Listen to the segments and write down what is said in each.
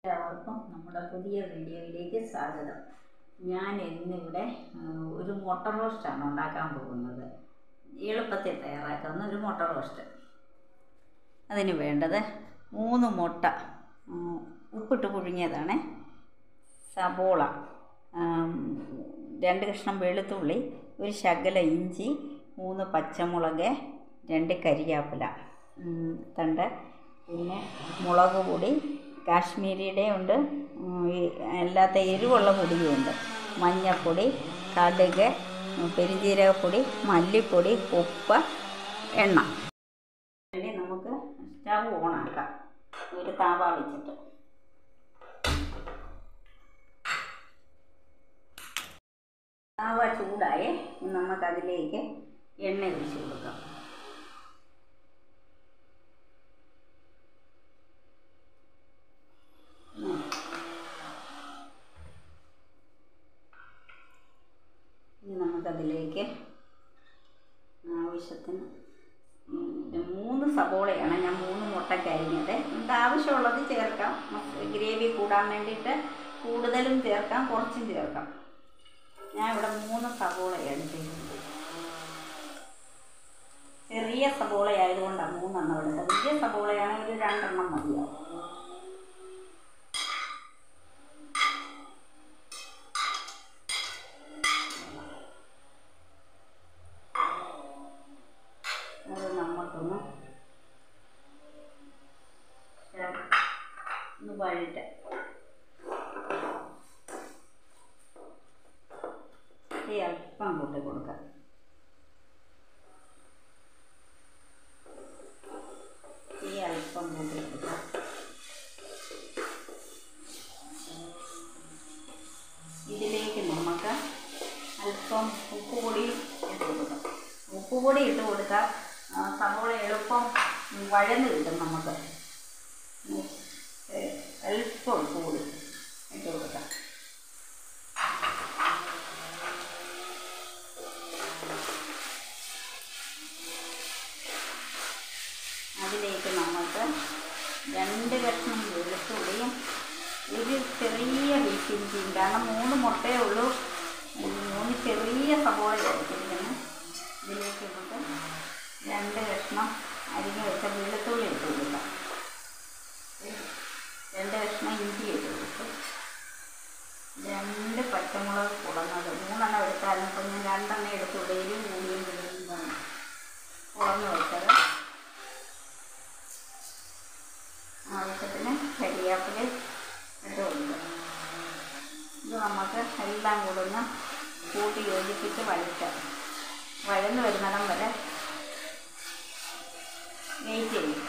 എല്ലാവർക്കും നമ്മുടെ പുതിയ വീഡിയോയിലേക്ക് സ്വാഗതം ഞാൻ ഇന്നിവിടെ ആ, ഒരു മുട്ട റോസ്റ്റാണ് ഉണ്ടാക്കാൻ പോകുന്നത് എളുപ്പത്തിൽ തയ്യാറാക്കാവുന്ന ഒരു മുട്ട റോസ്റ്റ് അതിന് വേണ്ടത് മൂന്ന് മുട്ട ഉം, ഉപ്പിട്ട് പുഴുങ്ങിയതാണ് സബോള ആം, രണ്ട് കഷ്ണം വെളുത്തുള്ളി ഒരു ശകല ഇഞ്ചി മൂന്ന് പച്ചമുളക് രണ്ട് കരിയാപ്പില ഉം, തണ്ട് പിന്നെ മുളക് പൊടി കാശ്മീരിയുടെ ഉണ്ട് ഉം, ഈ അല്ലാത്ത എരിവുള്ള പൊടിയും ഉണ്ട് മഞ്ഞൾപ്പൊടി കടുക് ഉം, പെരുംജീരകപ്പൊടി മല്ലിപ്പൊടി ഉപ്പ് എണ്ണ വേണ്ടി നമുക്ക് സ്റ്റവ് ഓണാക്കാം ഒരു താവ വെച്ചിട്ട് താവ ചൂടായി നമുക്കതിലേക്ക് എണ്ണ ഒഴിച്ച് കൊടുക്കാം ഉം. ഇനി നമുക്കതിലേക്ക് ആവശ്യത്തിന് ഉം, ഒരു മൂന്ന് സബോളയാണ് ഞാൻ മൂന്ന് മുട്ടയ്ക്ക് അരിഞ്ഞത് നമുക്ക് ആവശ്യമുള്ളത് ചേർക്കാം മസ് ഗ്രേവി കൂടാൻ വേണ്ടിയിട്ട് കൂടുതലും ചേർക്കാം കുറച്ചും ചേർക്കാം ഞാൻ ഇവിടെ മൂന്ന് സബോള എടുത്തിട്ടുണ്ട് ചെറിയ സബോള ആയതുകൊണ്ടാണ് മൂന്നെണ്ണം എടുത്തത് വലിയ സബോളയാണെങ്കിൽ ഒരു രണ്ടെണ്ണം മതിയാവും അത് നമുക്കൊന്ന് ഒന്ന് വഴറ്റ് ഈ അല്പം കൂട്ടി കൊടുക്കാം ഈ അല്പം കൂട്ടി കൊടുക്കാം ഇതിലേക്ക് നമുക്ക് അല്പം ഉപ്പ് പൊടി ഇട്ട് കൊടുക്കാം ഉപ്പ് പൊടി ഇട്ട് കൊടുത്താൽ ആ, സവോള എളുപ്പം വഴന്ന് കിട്ടും നമുക്ക് ഉം. ഏ, അല്പം ഉപ്പ് പൊടി ഇട്ട് കൊടുക്കാം അതിലേക്ക് നമുക്ക് രണ്ട് കഷ്ണം വെളുത്തുള്ളിയും ഒരു ചെറിയ വീശിഞ്ചിയും കാരണം മൂന്ന് മുട്ടയേ ഉള്ളൂ ഉം, മൂന്ന് ചെറിയ സവോള എടുത്തിരിക്കുന്നു ഇതിലേക്ക് നമുക്ക് രണ്ട് കഷ്ണം അരിഞ്ഞ് വെച്ച വെളുത്തുള്ളി ഇട്ട് കൊടുക്കാം രണ്ട് കഷ്ണം ഇഞ്ചി ഇട്ട് കൊടുക്കും രണ്ട് പച്ചമുളക് കുടന്നത് മൂന്നെണ്ണം എടുത്താലും ഇപ്പം ഞാൻ രണ്ടെണ്ണം എടുത്തുള്ളൂ എരിവും കൂടിയും കൂടിയും കുളന്ന് വെച്ചത് ആവശ്യത്തിന് കരിയാപ്പില ഇട്ട് കൊടുക്കുക ഇത് നമുക്ക് എല്ലാം കൂടെ ഒന്ന് കൂട്ടി യോജിപ്പിച്ച് വഴിക്കാം വഴന്ന് വരുന്നിടം വരെ വെയിറ്റ് ചെയ്യും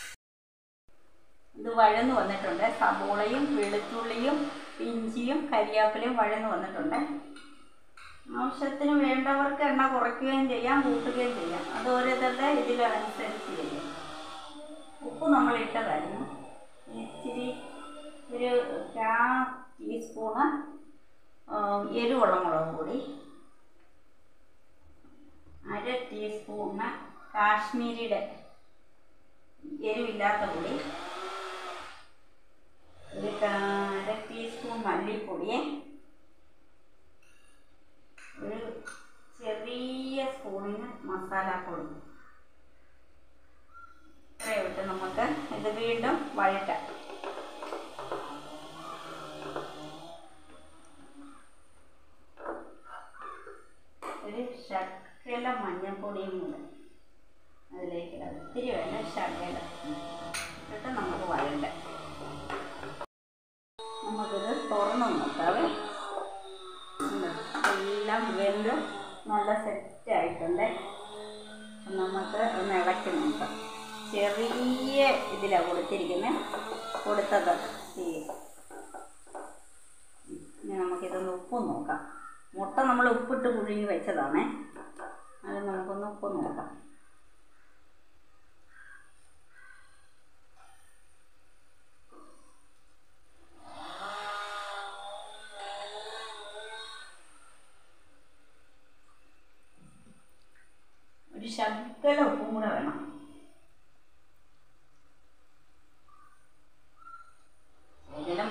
ഇത് വഴന്ന് വന്നിട്ടുണ്ട് സബോളയും വെളുത്തുള്ളിയും ഇഞ്ചിയും കരിയാപ്പിലയും വഴന്ന് വന്നിട്ടുണ്ട് ആവശ്യത്തിന് വേണ്ടവർക്ക് എണ്ണ കുറയ്ക്കുകയും ചെയ്യാം കൂട്ടുകയും ചെയ്യാം അത് ഓരോരുത്തരുടെ ഇതിലനുസരിച്ച് ചെയ്യാം ഉപ്പ് നമ്മൾ ഇട്ടതായിരുന്നു ഇച്ചിരി ഒരു കാ ടീസ്പൂണ് എരിവുള്ള മുളക് പൊടി അര ടീസ്പൂണ് കാശ്മീരിയുടെ എരിവില്ലാത്ത പൊടി ഒരു കാ- അര ടീസ്പൂൺ മല്ലിപ്പൊടി ഒരു ചെറിയ സ്പൂണിന് മസാലപ്പൊടി ഇത്രയും ഇട്ട് നമുക്ക് ഇത് വീണ്ടും വഴറ്റാം ഒരു ശകല മഞ്ഞൾപ്പൊടിയും കൂടെ അതിലേക്ക് ഇടാം ഒത്തിരി വേണ്ട ശകല ഇട്ടിട്ട് നമുക്ക് വഴറ്റാം നമുക്കിത് തുറന്ന് നോക്കാവേ ഉണ്ട്. എല്ലാം വെന്ത് നല്ല സെറ്റായിട്ടുണ്ട് നമുക്ക് ഒന്ന് ഇളക്കി നോക്കാം ചെറിയ ഇതിലാണ് കൊടുത്തിരിക്കുന്നത് കൊടുത്തത് ഈ ഇനി നമുക്കിതൊന്ന് ഉപ്പ് നോക്കാം മുട്ട നമ്മൾ ഉപ്പിട്ട് പുഴുങ്ങി വെച്ചതാണേ അത് നമുക്കൊന്ന് ഉപ്പ് നോക്കാം ഒരു ശകല ഉപ്പും കൂടെ വേണം ഇതിലും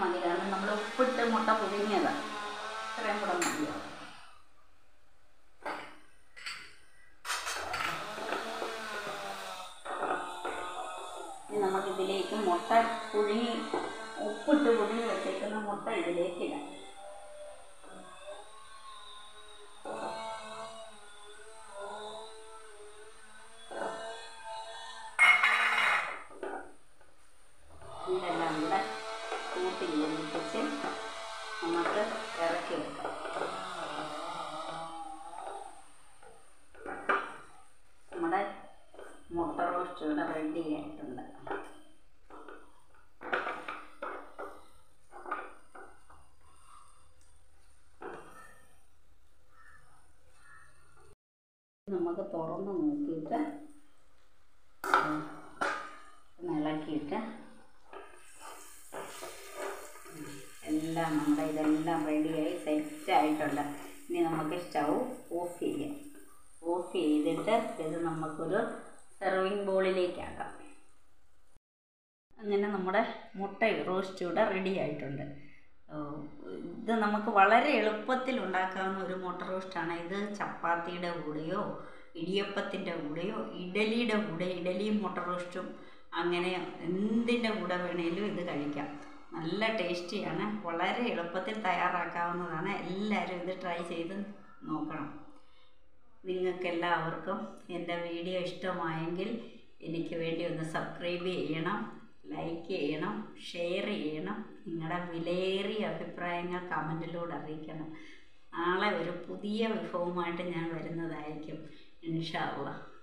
പുഴുങ്ങി ഉപ്പിട്ട് പുഴുങ്ങി വെച്ചേക്കുന്ന മുട്ട ഇതിലേക്ക് ഇടാം ഇതെല്ലാം കൂടെ കൂട്ടി യോജിപ്പിച്ച് നമുക്ക് ഇറക്കി വെക്കാം നമ്മുടെ മുട്ട റോസ്റ്റ് ഇവിടെ റെഡി ആയിട്ടുണ്ട് നമുക്ക് തുറന്ന് നോക്കിയിട്ട് ഒന്ന് ഇളക്കിയിട്ട് എല്ലാം നമ്മുടെ ഇതെല്ലാം റെഡിയായി സെറ്റ് ആയിട്ടുണ്ട് ഇനി നമുക്ക് സ്റ്റൗ ഓഫ് ചെയ്യാം ഓഫ് ചെയ്തിട്ട് ഇത് നമുക്കൊരു സെർവിങ് ബോളിലേക്കാക്കാം അങ്ങനെ നമ്മുടെ മുട്ട റോസ്റ്റ് ഇവിടെ റെഡി ആയിട്ടുണ്ട് ഓ, ഇത് നമുക്ക് വളരെ എളുപ്പത്തിൽ ഉണ്ടാക്കാവുന്ന ഒരു മുട്ട റോസ്റ്റാണ് ഇത് ചപ്പാത്തിയുടെ കൂടെയോ ഇടിയപ്പത്തിൻ്റെ കൂടെയോ ഇഡലിയുടെ കൂടെ ഇഡലിയും മുട്ട റോസ്റ്റും അങ്ങനെ എന്തിൻ്റെ കൂടെ വേണേലും ഇത് കഴിക്കാം നല്ല ടേസ്റ്റിയാണ് വളരെ എളുപ്പത്തിൽ തയ്യാറാക്കാവുന്നതാണ് എല്ലാവരും ഇത് ട്രൈ ചെയ്ത് നോക്കണം നിങ്ങൾക്കെല്ലാവർക്കും എൻ്റെ വീഡിയോ ഇഷ്ടമായെങ്കിൽ എനിക്ക് വേണ്ടി ഒന്ന് സബ്സ്ക്രൈബ് ചെയ്യണം ലൈക്ക് ചെയ്യണം ഷെയർ ചെയ്യണം നിങ്ങളുടെ വിലയേറിയ അഭിപ്രായങ്ങൾ കമൻറ്റിലൂടെ അറിയിക്കണം നാളെ ഒരു പുതിയ വിഭവമായിട്ട് ഞാൻ വരുന്നതായിരിക്കും ഇൻഷാ അള്ളാ